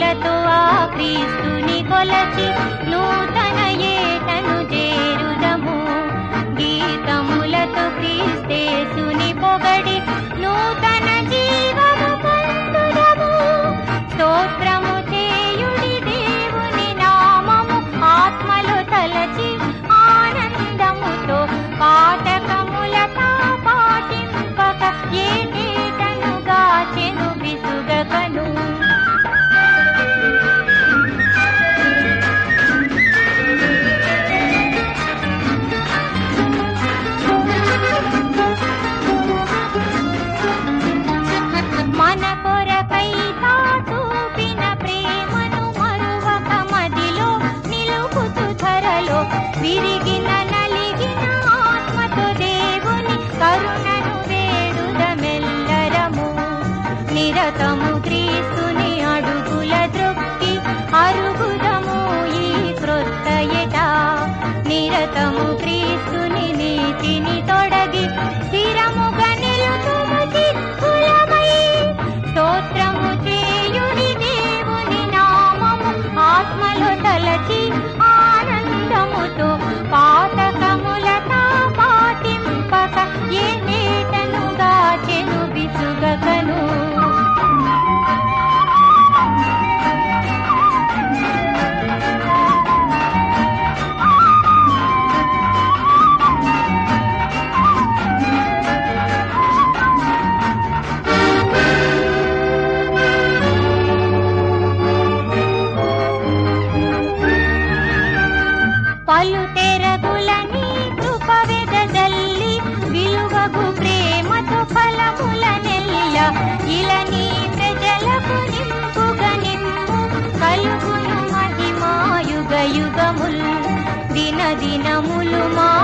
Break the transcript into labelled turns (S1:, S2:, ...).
S1: గీతములతో ఆ క్రీస్తుని కొలచి నూతన ఏటను చేరుదము గీతములతో క్రీస్తేసుని పొగడి నూతన జీవము పొందుదము స్తోత్రము చేయుడి దేవుని నామము ఆత్మలో తలచి ఆనందముతో పాఠకములతా పాటింపక ఏటేటనుగా చెను విసుగకను మన కొరకై తా చూపిన ప్రేమను మరువక మదిలో నిలుపుతు ధరలో విరిగిన నలిగిన ఆత్మతో దేవుని కరుణను వేడుదమెల్లరము నిరతము క్రీస్తుని అడుగుల ద్రొక్కి అరుగుదము ఈ క్రొత్త ఎట నిరతము క్రీస్తుని నీతిని తొడగి స్థిరముగా నిలుతుము చిత్తులమై స్తోత్రము చేయుడి దేవుని నామము ఆత్మలో తలచి ఆనందముతో పాతకములతా పాటింపక ఏ నేటనుగా చెను విసుగకను పలు తెరగులని కృప వెదజల్లి విలువగు ప్రేమతో ఫలముల నెల్ల ఇలని ప్రజలకు నింపుగా నింపు కలుగును మహిమాయుగ యుగముల్ దిన దినములు మా